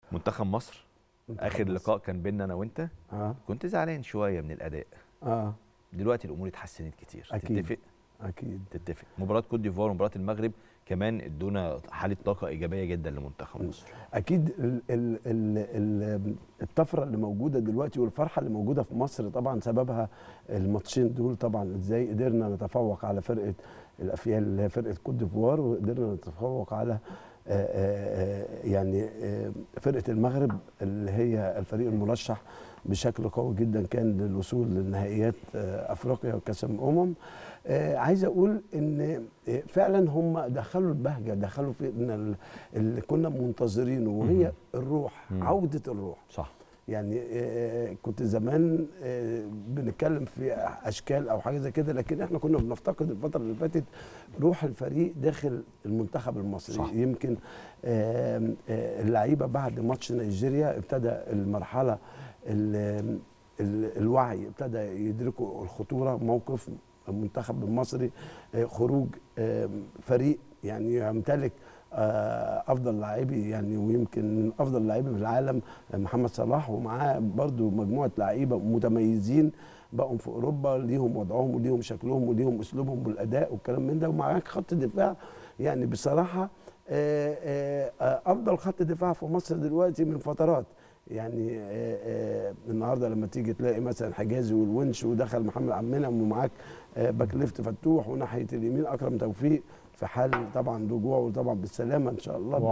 منتخب مصر منتخب اخر مصر. لقاء كان بيننا انا وانت اه كنت زعلان شويه من الاداء اه دلوقتي الامور اتحسنت كتير أكيد. تتفق اكيد تتفق مباراه كوت ديفوار ومباراه المغرب كمان ادونا حاله طاقه ايجابيه جدا لمنتخب مصر اكيد ال ال ال ال الطفره اللي موجوده دلوقتي والفرحه اللي موجوده في مصر طبعا سببها الماتشين دول طبعا ازاي قدرنا نتفوق على فرقه الافيال اللي هي فرقه كوت ديفوار وقدرنا نتفوق على آه، آه، آه، يعني آه، فرقه المغرب اللي هي الفريق المرشح بشكل قوي جدا كان للوصول للنهائيات آه، افريقيا وكاس الامم آه، عايز اقول ان آه، فعلا هم دخلوا البهجه دخلوا في إن ال- اللي كنا منتظرينه وهي الروح مم. عوده الروح صح يعني آه، كنت زمان آه، بنتكلم في اشكال او حاجه زي كده لكن احنا كنا بنفتقد الفتره اللي فاتت روح الفريق داخل المنتخب المصري صح. يمكن آم، آه، اللعيبه بعد ماتش نيجيريا ابتدى المرحله ال- ال- الوعي ابتدى يدركوا الخطوره موقف المنتخب المصري آه، خروج آم، فريق يعني يمتلك آه، افضل لاعبي يعني ويمكن من افضل اللاعبين في العالم آه، محمد صلاح ومعاه برضو مجموعه لعيبه متميزين بقوا في اوروبا ليهم وضعهم وليهم شكلهم وليهم اسلوبهم والاداء والكلام من ده ومعاك خط دفاع يعني بصراحه آه، آه، آه، افضل خط دفاع في مصر دلوقتي من فترات يعني آه، آه، النهارده لما تيجي تلاقي مثلا حجازي والونش ودخل محمد عبد المنعم ومعاك آه، باك ليفت فتوح وناحيه اليمين اكرم توفيق في حال طبعا رجوعه طبعا بالسلامه ان شاء الله